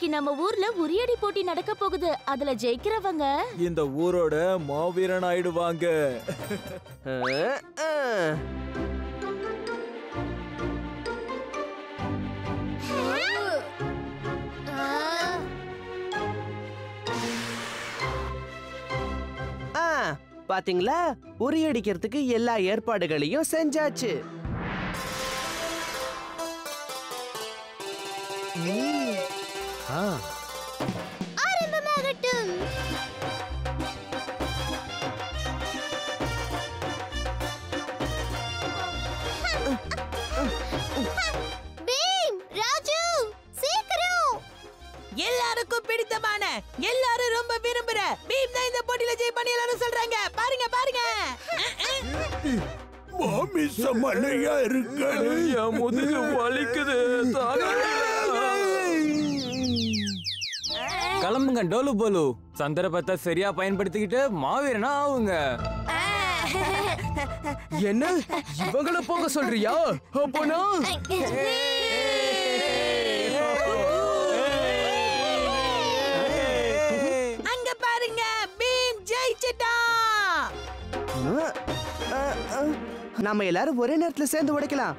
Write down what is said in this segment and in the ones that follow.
நம்ம ஊர்ல உரியடி போட்டி நடக்க போகுது அதுல ஜெயிக்கிறவங்க இந்த ஊரோட மாவீரன் ஆயிடுவாங்க அஹ், அஹ். ஆ பாத்தீங்களா உரியடிக்கிறதுக்கு எல்லா ஏற்பாடுகளையும் செஞ்சாச்சு ஆ, ஆரம்பமாகட்டும் பீம் ராஜு சீக்கிரம் எல்லாருக்கும் பிடித்தமான எல்லாரும் ரொம்ப விரும்புற பீம் தான் இந்த போட்டியில ஜெயிப்பான்னு எல்லாரும் சொல்றாங்க பாருங்க பாருங்க மாமி சமலையா இருக்காரு என் முதுகு வலிக்குது தாங்க கிளம்புங்க டோலு போலு சந்தர்ப்பத்தை சரியா பயன்படுத்திக்கிட்டு மாவீரனா ஆவுங்க என்ன இவங்கள போக சொல்றியா அப்போனா அங்க பாருங்க பீம் ஜெயிச்சிட்டான் அஹ், அஹ், அஹ். நம்ம எல்லாரும் ஒரே நேரத்துல சேர்ந்து உடைக்கலாம்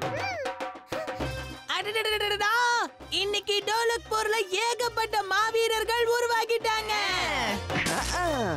அடடடடடடா! இன்னைக்கு டோலக்பூர்ல ஏகப்பட்ட மாவீரர்கள் உருவாகிட்டாங்க அஹ், அஹ்.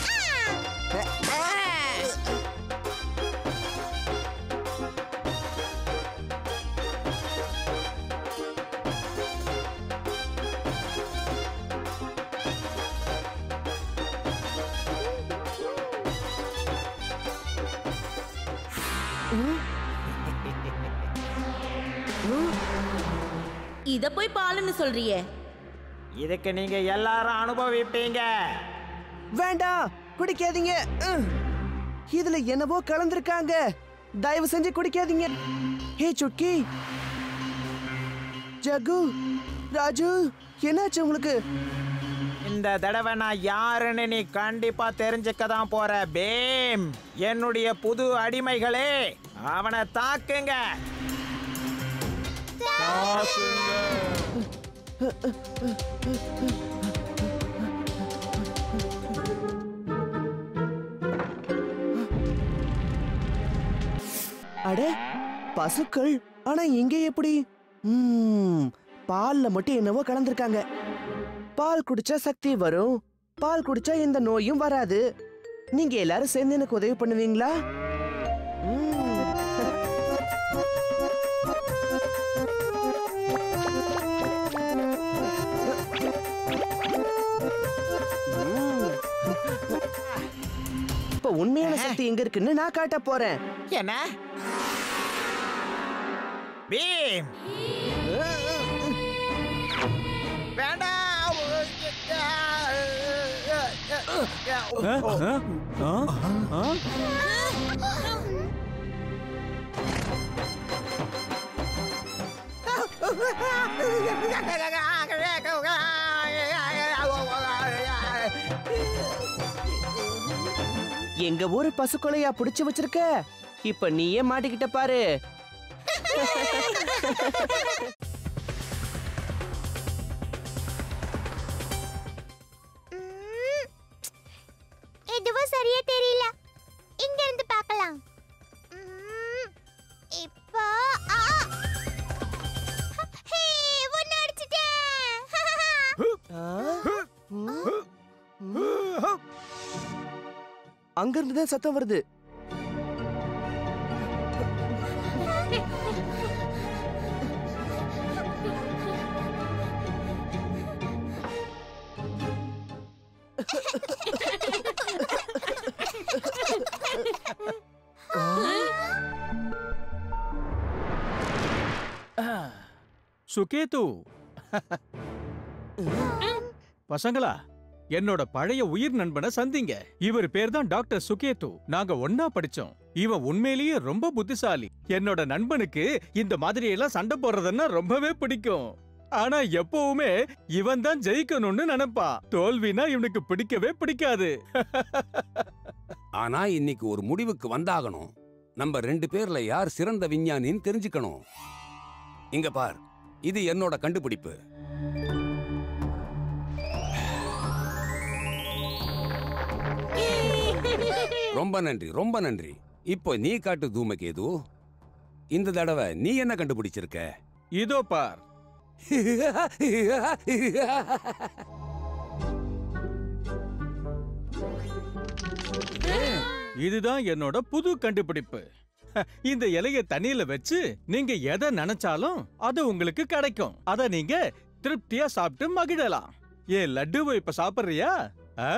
இத போய் பாலுன்னு சொல்றியே இதுக்கு நீங்க எல்லாரும் அனுபவிப்பீங்க வேண்டாம் குடிக்காதீங்க அஹ். இதுல என்னவோ கலந்திருக்காங்க தயவு செஞ்சு குடிக்காதீங்க ஹே சுட்கி ஜகு ராஜு என்னாச்சு உங்களுக்கு இந்த தடவை நான் யாருன்னு நீ கண்டிப்பா தெரிஞ்சுக்க தான் போற பீம் என்னுடைய புது அடிமைகளே அவனை தாக்குங்க அட பசுக்கள் ஆனா இங்க எப்படி ம்ம், பால்ல மட்டும் என்னவோ கலந்திருக்காங்க பால் குடிச்சா சக்தி வரும் பால் குடிச்சா இந்த நோயும் வராது நீங்க எல்லாரும் சேர்ந்து எனக்கு உதவி பண்ணுவீங்களா ம். ம். இப்ப உண்மையான சக்தி எங்க இருக்குன்னு நான் காட்ட போறேன் என்ன பீம் வேண்டாம் ஆ? ஆ? எங்க ஊரு பசுக்கொலையா புடிச்சு வச்சிருக்க இப்ப நீயே மாட்டிக்கிட்ட பாரு ம், எதுவும் சரியா தெரியல இங்க இருந்து பார்க்கலாம் ம், இப்போ ஆ! ஹே, உன்னை அடிச்சிட்டேன். அங்க இருந்து தான் சத்தம் வருது சுகேது பசங்களா என்னோட பழைய உயிர் நண்பனை சந்திங்க இவர் பேர் தான் டாக்டர் சுகேது நாங்க ஒன்னா படிச்சோம் இவன் உண்மையிலேயே ரொம்ப புத்திசாலி என்னோட நண்பனுக்கு இந்த மாதிரி எல்லாம் சண்டை போடுறதுன்னா ரொம்பவே பிடிக்கும் ஆனா எப்பவுமே இவன் தான் ஜெயிக்கணும்னு நினைப்பான் தோல்வினா இவனுக்கு பிடிக்கவே பிடிக்காது ஆனா இன்னைக்கு ஒரு முடிவுக்கு வந்தாகணும் நம்ம ரெண்டு பேர்ல யார் சிறந்த விஞ்ஞானின்னு தெரிஞ்சுக்கணும் இங்க பார் இது என்னோட கண்டுபிடிப்பு ரொம்ப நன்றி ரொம்ப நன்றி இப்போ நீ காட்டு தூமகேது இந்த தடவை நீ என்ன கண்டுபிடிச்சிருக்க இதோ பார் இதுதான் என்னோட புது கண்டுபிடிப்பு இந்த இலைய தண்ணியில வச்சு நீங்க எதை நினைச்சாலும் அது உங்களுக்கு கிடைக்கும் அத நீங்க திருப்தியா சாப்பிட்டு மகிழலாம் ஏன் லட்டுவை இப்ப சாப்பிடுறியா ஆ?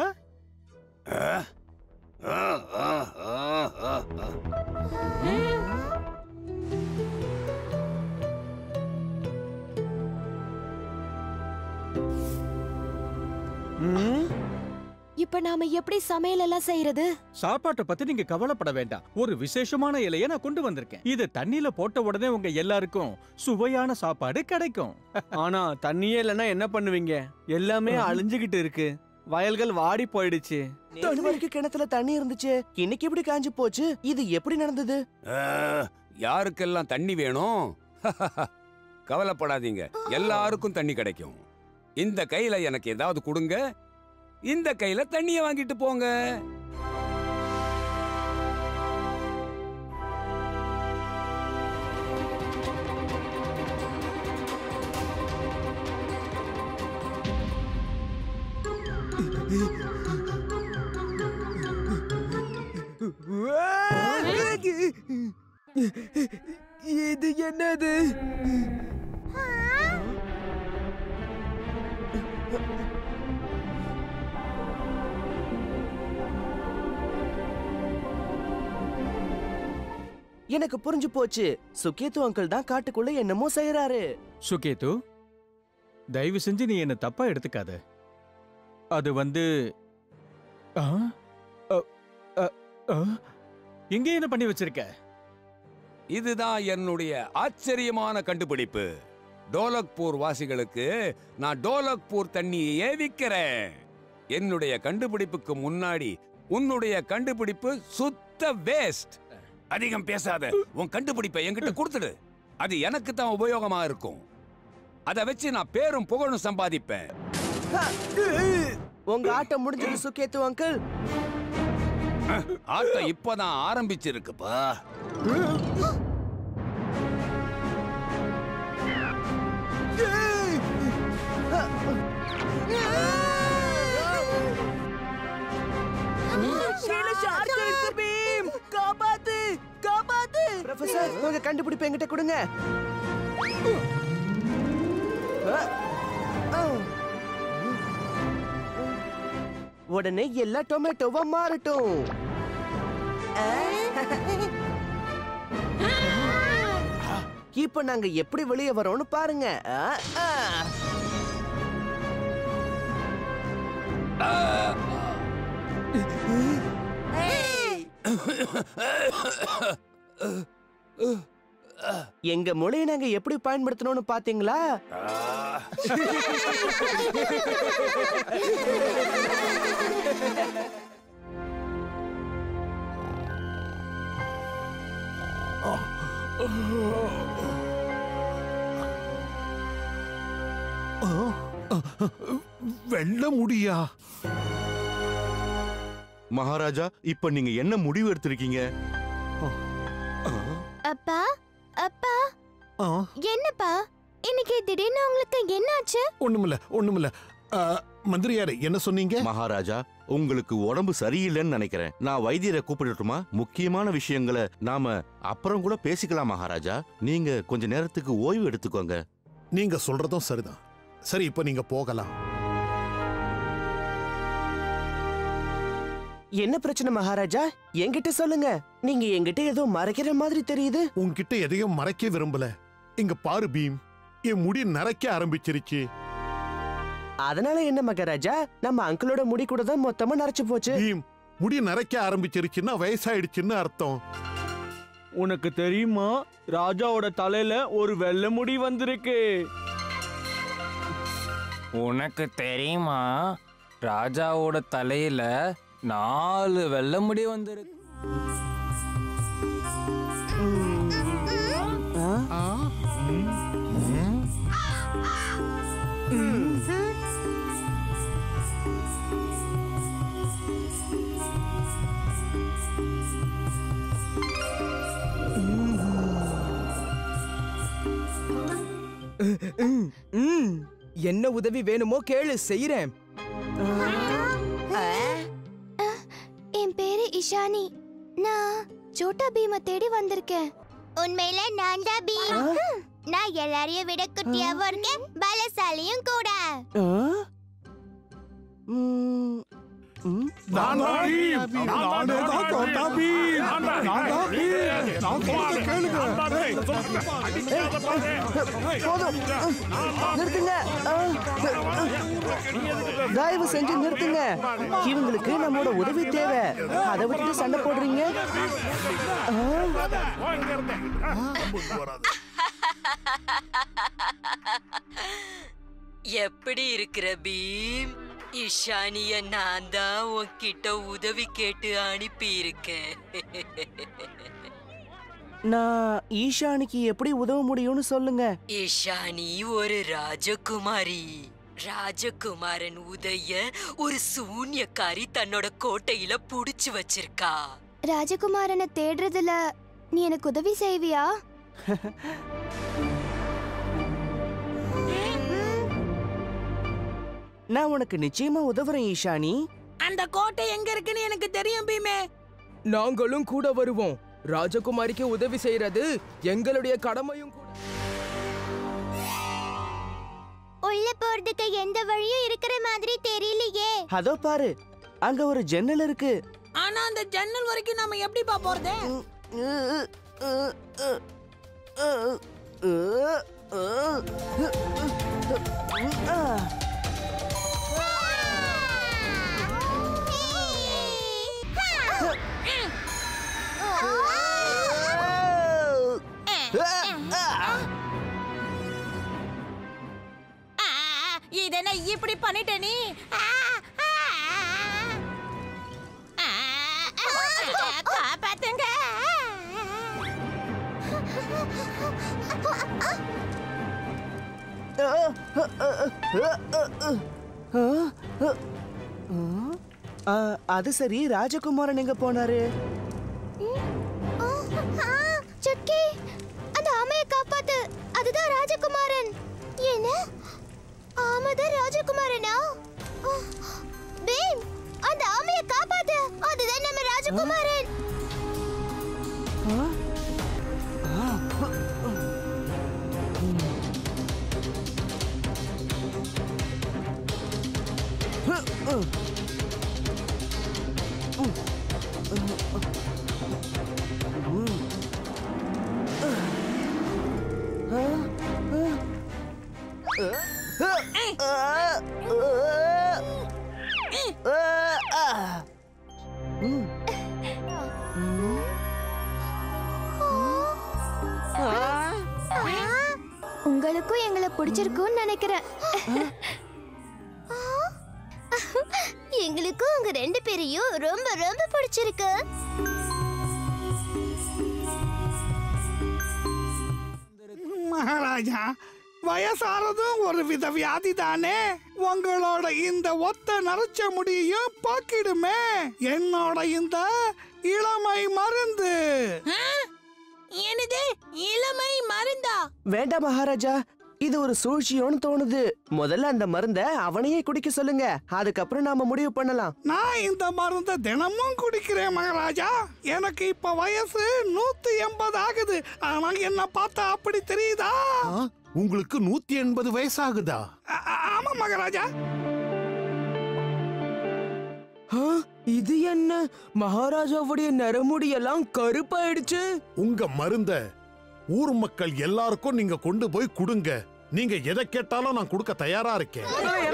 இப்ப நாம எப்படி சமையல் எல்லாம் செய்யறது சாப்பாட்டை பத்தி நீங்க கவலைப்பட வேண்டாம் ஒரு விசேஷமான இலைய நான் கொண்டு வந்திருக்கேன் இது தண்ணியில போட்ட உடனே உங்க எல்லாருக்கும் சுவையான சாப்பாடு கிடைக்கும் ஆனா தண்ணியே இல்லைன்னா என்ன பண்ணுவீங்க எல்லாமே அழிஞ்சுகிட்டு இருக்கு வயல்கள் வாடி போயிடுச்சு நேத்து வரைக்கும் கிணத்துல தண்ணி இருந்துச்சு இன்னைக்கு எப்படி காஞ்சு போச்சு இது எப்படி நடந்தது ஆ, யாருக்கெல்லாம் தண்ணி வேணும் கவலைப்படாதீங்க எல்லாருக்கும் தண்ணி கிடைக்கும் இந்த கையில எனக்கு ஏதாவது கொடுங்க இந்த கையில தண்ணிய வாங்கிட்டு போங்க இது என்னது எனக்கு புரிஞ்சு போச்சு சுகேத்து அங்கிள் தான் காட்டுக்குள்ள என்னமோ செய்யறாரு சுகேது தயவு செஞ்சு நீ என்ன தப்பா எடுத்துக்காத அது வந்து ஆ? அ, அ, ஆ? இங்க என்ன பண்ணி வச்சிருக்க இதுதான் என்னுடைய ஆச்சரியமான கண்டுபிடிப்பு டோலக்பூர் வாசிகளுக்கு நான் டோலக்பூர் தண்ணியையே விக்கிறேன் என்னுடைய கண்டுபிடிப்புக்கு முன்னாடி உன்னுடைய கண்டுபிடிப்பு சுத்த வேஸ்ட் அதிகம் பேசாத உன் கண்டுபிடிப்பை என்கிட்ட கொடுத்துடு அது எனக்கு தான் உபயோகமா இருக்கும் அதை வச்சு நான் பேரும் புகழும் சம்பாதிப்பேன் உங்க ஆட்டம் முடிஞ்சது சுகேத்து அங்கிள் ஆட்டம் இப்பதான் ஆரம்பிச்சிருக்குப்பா காப்பாத்து காப்பாத்து ப்ரொஃபசர் உங்க கண்டுபிடிப்பு என்கிட்ட கொடுங்க அ, அ. உடனே எல்லா டொமேட்டோவா மாறட்டும் இப்ப நாங்க எப்படி வெளியே வரோம்னு பாருங்க அ, அ. எங்க மொழியை நாங்க எப்படி பயன்படுத்தணும்னு பாத்தீங்களா வெள்ள முடியா மகாராஜா இப்ப நீங்க என்ன முடிவு எடுத்திருக்கீங்க அப்பா அப்பா ஆ, என்னப்பா இன்னைக்கு திடீர்னு உங்களுக்கு என்னாச்சு ஒண்ணுமில்ல ஒண்ணுமில்ல ஆ, மந்திரியாரே என்ன சொன்னீங்க மகாராஜா உங்களுக்கு உடம்பு சரியில்லைன்னு நினைக்கிறேன் நான் வைத்தியரை கூப்பிடட்டுமா முக்கியமான விஷயங்களை நாம அப்புறம் கூட பேசிக்கலாம் மகாராஜா நீங்க கொஞ்ச நேரத்துக்கு ஓய்வு எடுத்துக்கோங்க நீங்க சொல்றதும் சரிதான் சரி இப்ப நீங்க போகலாம் என்ன பிரச்சனை மகாராஜா என்கிட்ட சொல்லுங்க நீங்க என்கிட்ட ஏதோ மறைக்கிற மாதிரி தெரியுது உன்கிட்ட எதையும் மறைக்க விரும்பல இங்க பாரு பீம் என் முடி நரைக்க ஆரம்பிச்சிருச்சு அதனால என்ன மகாராஜா நம்ம அங்கிளோட முடி கூட தான் மொத்தமா நரைச்சு போச்சு பீம் முடி நரைக்க ஆரம்பிச்சிருச்சுன்னா வயசாயிடுச்சுன்னு அர்த்தம் உனக்கு தெரியுமா ராஜாவோட தலையில ஒரு வெள்ளை முடி வந்திருக்கு உனக்கு தெரியுமா ராஜாவோட தலையில நாலு வெள்ளை முடி வந்திருக்கு என்ன உதவி வேணுமோ கேளு செய்யறேன் என் பேரு இஷானி நான் சோட்டா பீம தேடி வந்திருக்கேன் உண்மையில நான் தான் பீம் நான் எல்லாரையும் விட குட்டியாவும் இருக்கேன் பலசாலியும் கூட ஆ? ம், ம். நான் தான் பீம். நானே தான் தோட்டா பீம். நான் தான் பீம். நான் சொல்றதை கேளுங்க. போதும் நிறுத்துங்க ஆ, தயவு செஞ்சு நிறுத்துங்க இவங்களுக்கு நம்மளோட உதவி தேவை அதை விட்டுட்டு சண்டை போடுறீங்க எப்படி இருக்கிற பீம் இஷானிய நான் தான் உன்கிட்ட உதவி கேட்டு அனுப்பி இருக்கேன் நான் ஈஷானிக்கு எப்படி உதவ முடியும்னு சொல்லுங்க இஷானி ஒரு ராஜகுமாரி ராஜகுமாரன் உதய ஒரு சூன்யக்காரி தன்னோட கோட்டையில புடிச்சு வச்சிருக்கா ராஜகுமாரனை தேடுறதுல நீ எனக்கு உதவி செய்வியா நான் உனக்கு நிச்சயமா உதவுறேன் ஈஷானி அந்த கோட்டை எங்க இருக்குன்னு எனக்கு தெரியும் பீமே நாங்களும் கூட வருவோம் ராஜகுமாரிக்கு உதவி செய்யறது எங்களுடைய கடமையும் கூட உள்ள போறதுக்கு எந்த வழியும் இருக்கிற மாதிரி தெரியலையே அதோ பாரு அங்க ஒரு ஜன்னல் இருக்கு ஆனா அந்த ஜன்னல் வரைக்கும் நாம எப்படிப்பா போறது இதென்ன இப்படி பண்ணிட்ட நீ காப்பாத்துங்க ஆ, அது சரி ராஜகுமாரன் எங்க போனாரு சுட்கி அந்த ஆமையை காப்பாத்து அதுதான் ராஜகுமாரன் என்ன ஆமாதான் ராஜகுமாரனா ஆ, பீம் அந்த ஆமையை காப்பாத்து அதுதான் நம்ம ராஜகுமாரன் உங்களுக்கும் எங்களை பிடிச்சிருக்கும்னு நினைக்கிறேன் எங்களுக்கும் உங்க ரெண்டு பேரையும் ரொம்ப ரொம்ப பிடிச்சிருக்கு மகாராஜா வயசானதும் ஒரு வித வியாதி தானே உங்களோட இந்த ஒத்த நரைச்ச முடியையும் போக்கிடுமே என்னோட இந்த இளமை மருந்து என்னது இளமை மருந்தா வேண்டாம் மகாராஜா இது ஒரு சூழ்ச்சியோன்னு தோணுது முதல்ல அந்த மருந்த அவனையே குடிக்க சொல்லுங்க அதுக்கப்புறம் நாம முடிவு பண்ணலாம் நான் இந்த மருந்தை தினமும் குடிக்கிறேன் மகாராஜா எனக்கு இப்ப வயசு நூத்தி எண்பது ஆகுது ஆனா என்ன பார்த்தா அப்படி தெரியுதா ஆ, உங்களுக்கு நூத்தி எண்பது வயசாகுதா ஆ- ஆமா மகாராஜா ஆ, இது என்ன மகாராஜாவுடைய நரமுடியெல்லாம் கருப்பாயிடுச்சு உங்க மருந்த ஊர் மக்கள் எல்லாருக்கும் நீங்க கொண்டு போய் கொடுங்க நீங்க எதை கேட்டாலும் நான் கொடுக்க தயாரா இருக்கேன்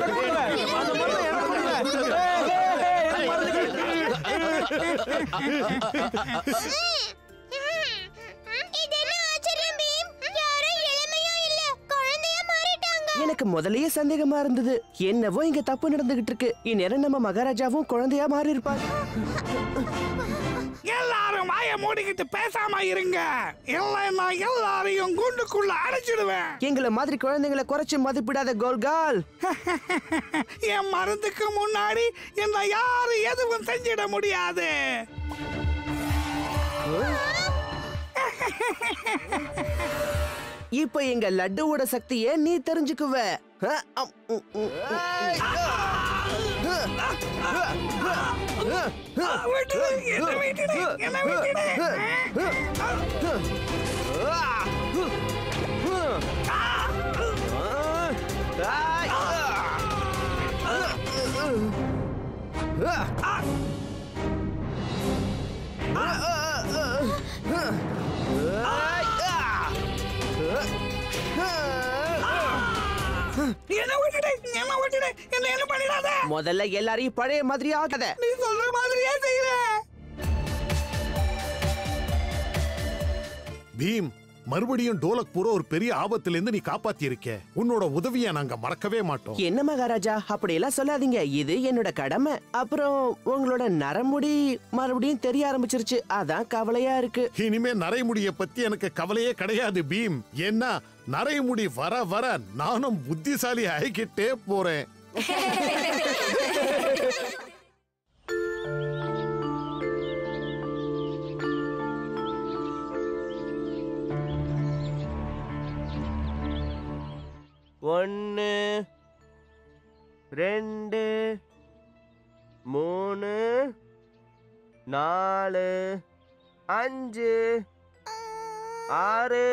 இது என்ன ஆச்சரியம் பீம் யாரும் இளமையும் இல்ல குழந்தையா மாறிட்டாங்க எனக்கு முதல்லயே சந்தேகமா இருந்தது என்னவோ இங்க தப்பு நடந்துகிட்டு இருக்கு இந்நேரம் நம்ம மகாராஜாவும் குழந்தையா மாறி இருப்பார் எல்லாரும் வாய மூடிக்கிட்டு பேசாம இருங்க இல்லைன்னா எல்லாரையும் குண்டுக்குள்ள அடைச்சிடுவேன் எங்களை மாதிரி குழந்தைங்களை குறைச்சு மதிப்பிடாத கோல்கால் என் மருந்துக்கு முன்னாடி என்ன யாரும் எதுவும் செஞ்சிட முடியாது இப்ப எங்க லட்டுவோட சக்தியை நீ தெரிஞ்சுக்குவ அ, அம், உம், உம், உம், விட்டுடு, என்னை விட்டுடு, என்னை விட்டுடு. என்னை விட்டுடு, என்னை விட்டுடு, என்னை என்ன பண்ணிடாத. முதல்ல எல்லாரையும் பழைய மாதிரி ஆகாத நீ சொல்ற மாதிரியே செய்யறேன் பீம் மறுபடியும் டோலக்பூரை ஒரு பெரிய ஆபத்திலிருந்து நீ காப்பாத்தி இருக்க உன்னோட உதவியை நாங்க மறக்கவே மாட்டோம் என்ன மகாராஜா அப்படியெல்லாம் சொல்லாதீங்க இது என்னோட கடமை அப்புறம் உங்களோட நரமுடி மறுபடியும் தெரிய ஆரம்பிச்சிருச்சு அதான் கவலையா இருக்கு இனிமே நரைமுடிய பத்தி எனக்கு கவலையே கிடையாது பீம் ஏன்னா நரைமுடி வர வர நானும் புத்திசாலி ஆகிக்கிட்டே போறேன் ஒன்னு ரெண்டு மூணு நாலு அஞ்சு ஆறு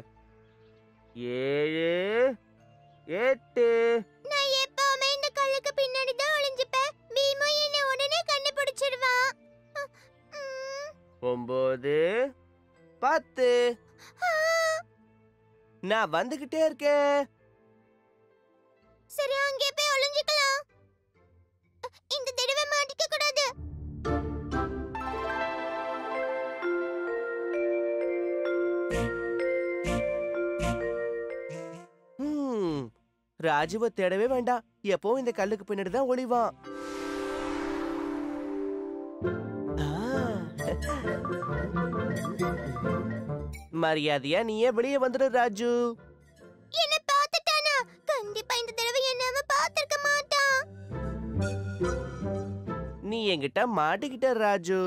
ஏழு எட்டு நான் எப்பவுமே இந்த கல்லுக்கு பின்னாடி தான் ஒளிஞ்சுப்பேன் பீமு என்ன உடனே கண்டுபிடிச்சிடுவான் ஒன்பது பத்து நான் வந்துகிட்டே இருக்கேன் சரி அங்கே போய் ஒளிஞ்சுக்கலாம் இந்த தடவை மாட்டிக்க கூடாது ஹம், ராஜுவை தேடவே வேண்டாம் எப்பவும் இந்த கல்லுக்கு பின்னாடி தான் ஒளிவான் ஆ. மரியாதையா நீயே வெளியே வந்துடு ராஜு என்ன பார்த்துட்டானா கண்டிப்பா இந்த தடவை என்ன அவன் பார்த்திருக்க மாட்டான் நீ என்கிட்ட மாட்டிக்கிட்ட ராஜு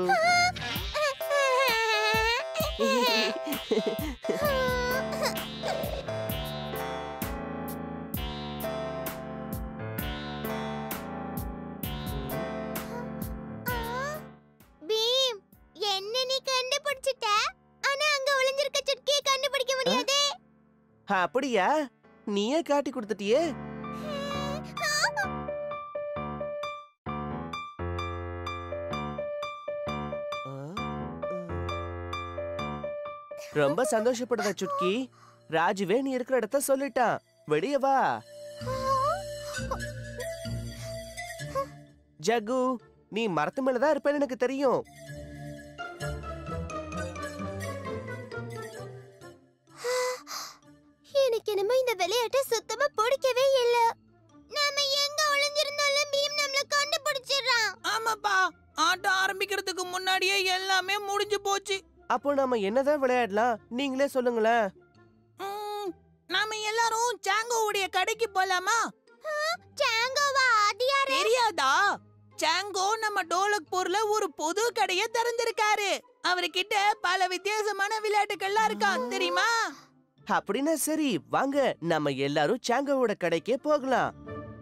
பீம் என்ன நீ கண்டுபிடிச்சிட்ட ஆனா அங்க ஒளிஞ்சிருக்க சுட்கியை கண்டுபிடிக்க முடியாதே அப்படியா நீயே காட்டி கொடுத்துட்டியே ரொம்ப சந்தோஷப்படுத சுட்கி ராஜுவே நீ இருக்கிற இடத்த சொல்லிட்டான் வெளிய வா ஜகு நீ மரத்து மேலதான் இருப்பேன்னு எனக்கு தெரியும் எனக்கு என்னமோ இந்த விளையாட்டை சுத்தமா பிடிக்கவே இல்ல நாம எங்க ஒளிஞ்சிருந்தாலும் பீம் நம்மள கண்டுபிடிச்சிடுறான் ஆமாப்பா ஆட்டம் ஆரம்பிக்கிறதுக்கு முன்னாடியே எல்லாமே முடிஞ்சு போச்சு அப்போ நாம என்னதான் விளையாடலாம் நீங்களே சொல்லுங்களேன் ம், நாம எல்லாரும் சாங்கோவுடைய கடைக்கு போலாமா சாங்கோவா அது யாரு தெரியாதா சாங்கோ நம்ம டோலக்பூர்ல ஒரு புது கடைய திறந்திருக்காரு அவர்கிட்ட பல வித்தியாசமான விளையாட்டுகள்லாம் இருக்கான் தெரியுமா அப்படின்னா சரி வாங்க நம்ம எல்லாரும் சாங்கோவோட கடைக்கே போகலாம்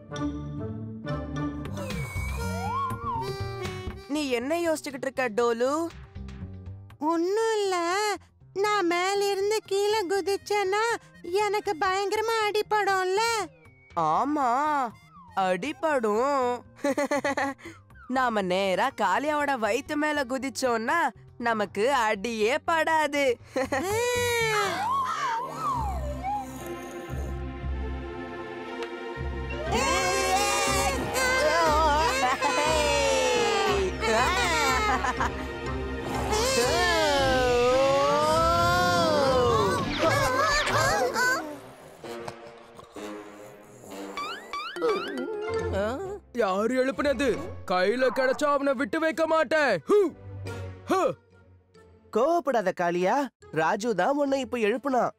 நீ என்ன யோசிச்சுக்கிட்டு இருக்க டோலு ஒன்னும் இல்ல நான் மேல இருந்து கீழே குதிச்சேன்னா எனக்கு பயங்கரமா அடிபடும்ல ஆமா அடிபடும் நாம நேரா காளியாவோட வயித்து மேல குதிச்சோம்னா நமக்கு அடியே படாது யாரு எழுப்புனது கையில கிடைச்சா அவனை விட்டு வைக்க மாட்டேன் ஹு! ஹு! கோவப்படாத காளியா ராஜு தான் உன்னை இப்ப எழுப்புனான்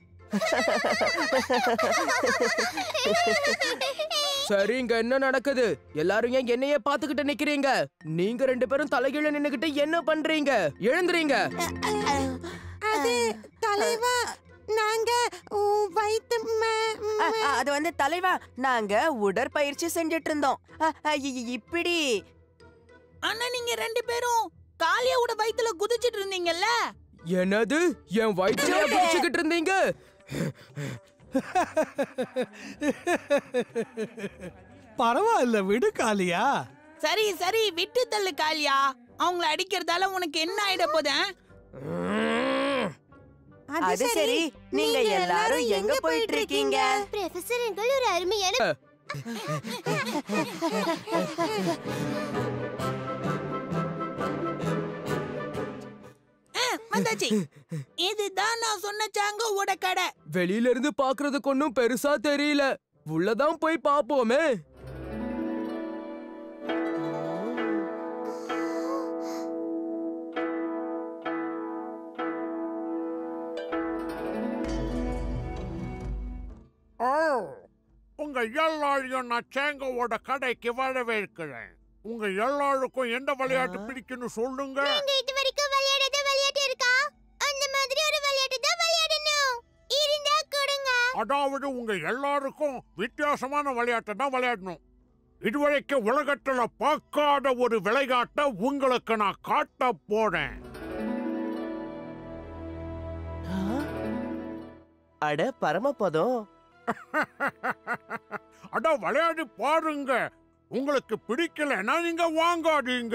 சரி இங்க என்ன நடக்குது எல்லாரும் ஏன் என்னையே பாத்துக்கிட்டு நிக்கிறீங்க நீங்க ரெண்டு பேரும் தலைகீழ நின்னுகிட்டு என்ன பண்றீங்க எழுந்துறீங்க அது தலைவா நாங்க உ- வயித்து மே- அ, அ, அது வந்து தலைவா நாங்க உடற்பயிற்சி செஞ்சுட்டு இருந்தோம் அ, அ, இ- இ- இப்படி ஆனா நீங்க ரெண்டு பேரும் காளியாவோட வயித்துல குதிச்சிட்டு இருந்தீங்கல்ல என்னது என் வயிற்றையா பிடிச்சுக்கிட்டு இருந்தீங்க பரவாயில்ல விடு காளியா சரி சரி விட்டு தள்ளு காளியா அவங்கள அடிக்கிறதால உனக்கு என்ன ஆயிட போத அது சரி நீங்க எல்லாரும் எங்க போயிட்டு இருக்கீங்க ப்ரொஃபசர் எங்கள் ஒரு அருமையான வந்தாச்சு இதுதான் நான் சொன்ன சாங்கோவோட கடை வெளியில இருந்து பாக்குறதுக்கு ஒன்னும் பெருசா தெரியல உள்ளதான் போய் பாப்போமே ஓ உங்க எல்லாரையும் நான் சேங்கோவோட கடைக்கு வரவேற்கிறேன் உங்க எல்லாருக்கும் எந்த விளையாட்டு பிடிக்குன்னு சொல்லுங்க நீங்க இது வரைக்கும் விளையாடாத விளையாட்டு இருக்கா அந்த மாதிரி ஒரு விளையாட்டு தான் விளையாடணும் இருந்தா கொடுங்க அதாவது உங்க எல்லாருக்கும் வித்தியாசமான விளையாட்டை தான் விளையாடணும் இதுவரைக்கும் உலகத்துல பார்க்காத ஒரு விளையாட்டை உங்களுக்கு நான் காட்ட போறேன் அட பரமபதம் அட விளையாடி பாருங்க உங்களுக்கு பிடிக்கலன்னா நீங்க வாங்காதீங்க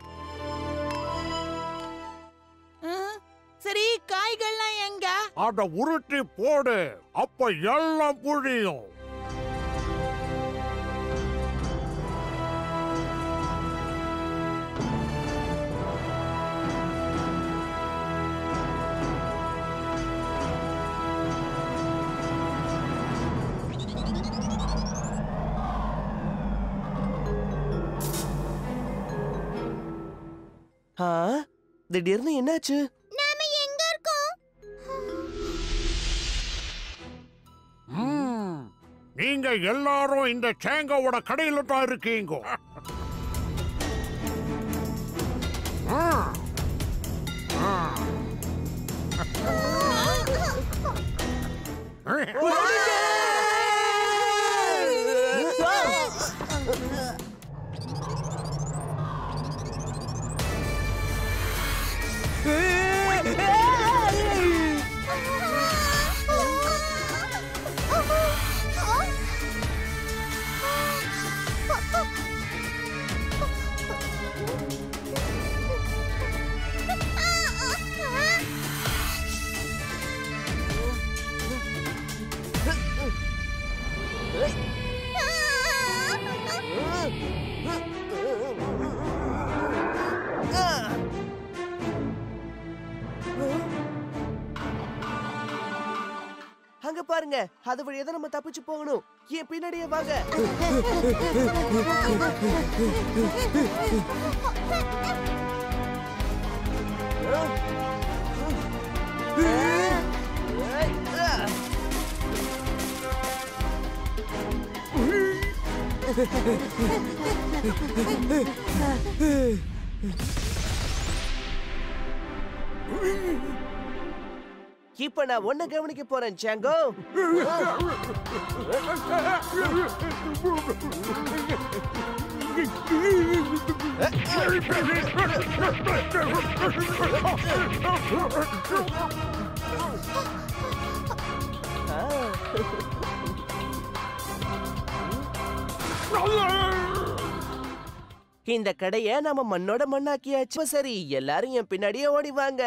சரி காய்கள்லாம் எங்க அத உருட்டி போடு அப்ப எல்லாம் புரியும் ஆ திடீர்னு என்னாச்சு நாம எங்க இருக்கோம் ம், நீங்க எல்லாரும் இந்த சேங்கோவோட கடையில தான் இருக்கீங்க ஆ. ஆ. அங்க பாருங்க அது வழியா தான் நம்ம தப்பிச்சு போகணும் என் பின்னாடியே வாங்க இப்ப நான் ஒண்ணு கவனிக்க போறேன் சாங்கோ இந்த கடைய நாம மண்ணோட மண்ணாக்கியாச்சு இப்ப சரி எல்லாரும் என் பின்னாடியே ஓடி வாங்க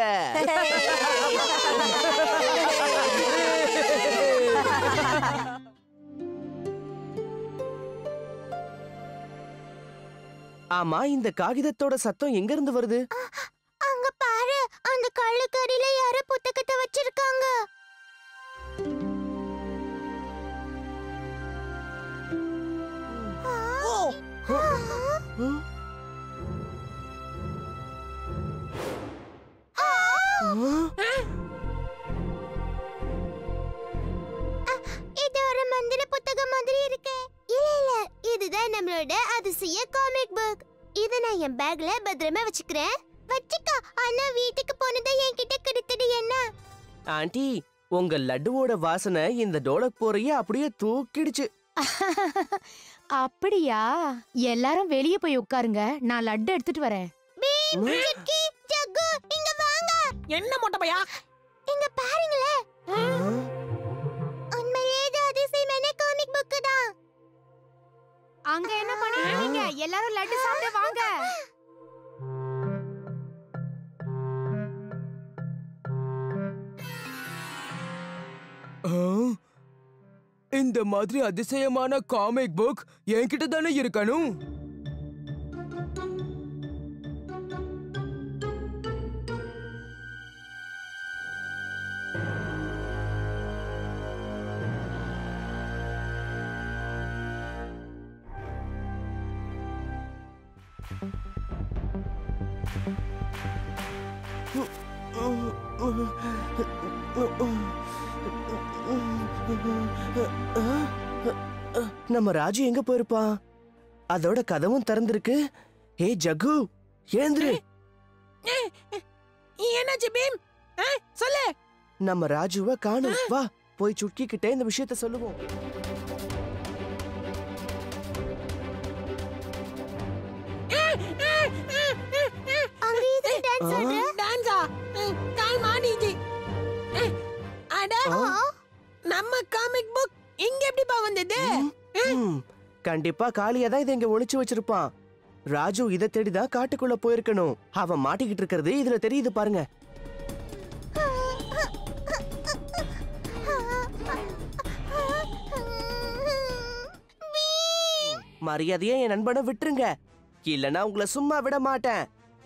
ஆமா இந்த காகிதத்தோட சத்தம் எங்க இருந்து வருது அங்க பாரு அந்த கள்ளுக்கடியில யாரோ புத்தகத்தை வச்சிருக்காங்க இது ஒரு மந்திர புத்தகம் மாதிரி இருக்கு இல்ல இல்ல இதுதான் நம்மளோட அதிசய காமிக் புக் இத நான் என் பேக்ல பத்திரமா வச்சுக்கிறேன் வச்சுக்கோ ஆனா வீட்டுக்கு போனதை என்கிட்ட கொடுத்துடு என்ன ஆண்டி உங்க லட்டுவோட வாசனை இந்த டோலக் போறையே அப்படியே தூக்கிடுச்சு அப்படியா எல்லாரும் வெளியே போய் உட்காருங்க நான் லட்டு எடுத்துட்டு வரேன் பீம் சுட்கி ஜக்கு இங்க வாங்க என்ன மொட்டை பையா இங்க பாருங்களே உண்மையிலே இது அதிசயமான காமிக் புக் தான் அங்க என்ன பண்ணிட்டு இருக்கீங்க எல்லாரும் லட்டு சாப்பிட வாங்க ஆ? இந்த மாதிரி அதிசயமான காமிக் புக் என்கிட்ட தானே இருக்கணும் நம்ம ராஜு எங்க போயிருப்பான் அதோட கதவும் திறந்திருக்கு ஏ ஜகு எழுந்துரு என்னாச்சு பீம் ஆ, சொல்லு நம்ம ராஜுவ காணும் வா போய் சுட்கி கிட்ட இந்த விஷயத்த சொல்லுவோம் அங்க இது டான்ஸ் ஆடு டான்ஸா கால் மாடிச்சு அட நம்ம காமிக் புக் இங்க எப்படிப்பா வந்தது ம், கண்டிப்பா காளியா தான் இதை இங்க ஒளிச்சு வச்சிருப்பான் ராஜு இதை தேடிதான் காட்டுக்குள்ள போயிருக்கணும் அவன் மாட்டிக்கிட்டு இருக்கிறது இதுல தெரியுது பாருங்க மரியாதையா என் நண்பனை விட்டுருங்க இல்லனா உங்களை சும்மா விட மாட்டேன்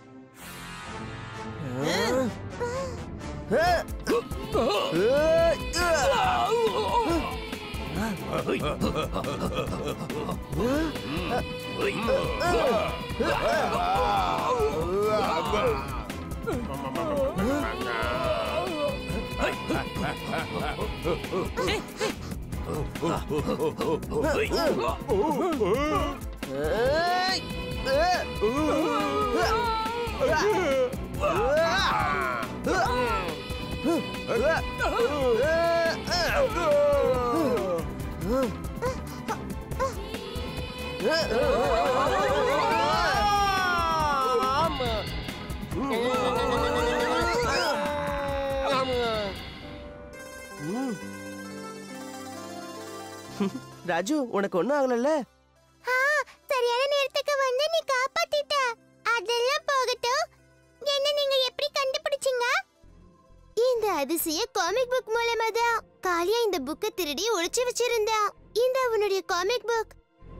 ராஜு உனக்கு ஒண்ணும் ஆகலல்ல ஆ, சரியான நேரத்துக்கு வந்து நீ காப்பாத்திட்ட அதெல்லாம் போகட்டும் என்ன நீங்க எப்படி கண்டுபிடிச்சீங்க இந்த அதிசய காமிக் புக் மூலமா தான் காளியா இந்த புக்கை திருடி ஒளிச்சு வச்சிருந்தா இந்த அவனுடைய காமிக் புக்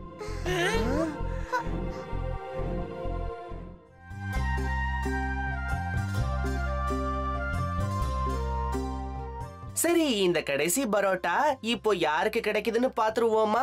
சரி இந்த கடைசி பரோட்டா இப்போ யாருக்கு கிடைக்குதுன்னு பாத்துருவோமா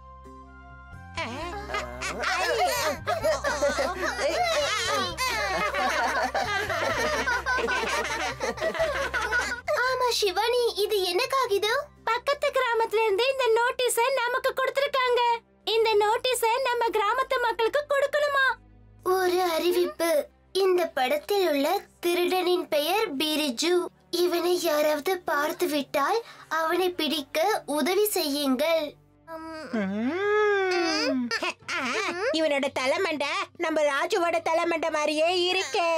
ஆமா சிவானி இது என்ன காகிதம் பக்கத்து கிராமத்துல இருந்து இந்த நோட்டீஸ நமக்கு கொடுத்திருக்காங்க இந்த நோட்டீஸ நம்ம கிராமத்து மக்களுக்கு கொடுக்கணுமா ஒரு அறிவிப்பு இந்த படத்தில் உள்ள திருடனின் பெயர் பிரிஜு இவனை யாராவது பார்த்து விட்டால் அவனை பிடிக்க உதவி செய்யுங்கள் இவனோட தலைமண்டை நம்ம ராஜுவோட தலைமண்டை மாதிரியே இருக்கே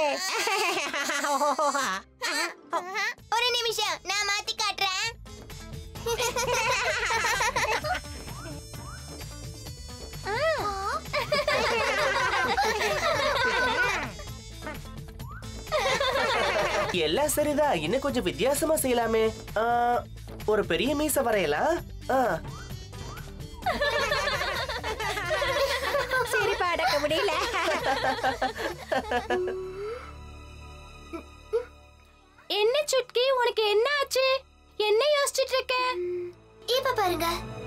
ஒரு நிமிஷம் நான் மாத்தி காட்டுறேன் எல்லாம் சரிதான் இன்னும் கொஞ்சம் வித்தியாசமா செய்யலாமே ஆ, ஒரு பெரிய மீச வரையலாம் ஆ, சிரிப்பு அடக்க முடியல என்ன சுட்கி உனக்கு என்ன ஆச்சு என்ன யோசிச்சிட்டு இருக்க இப்ப பாருங்க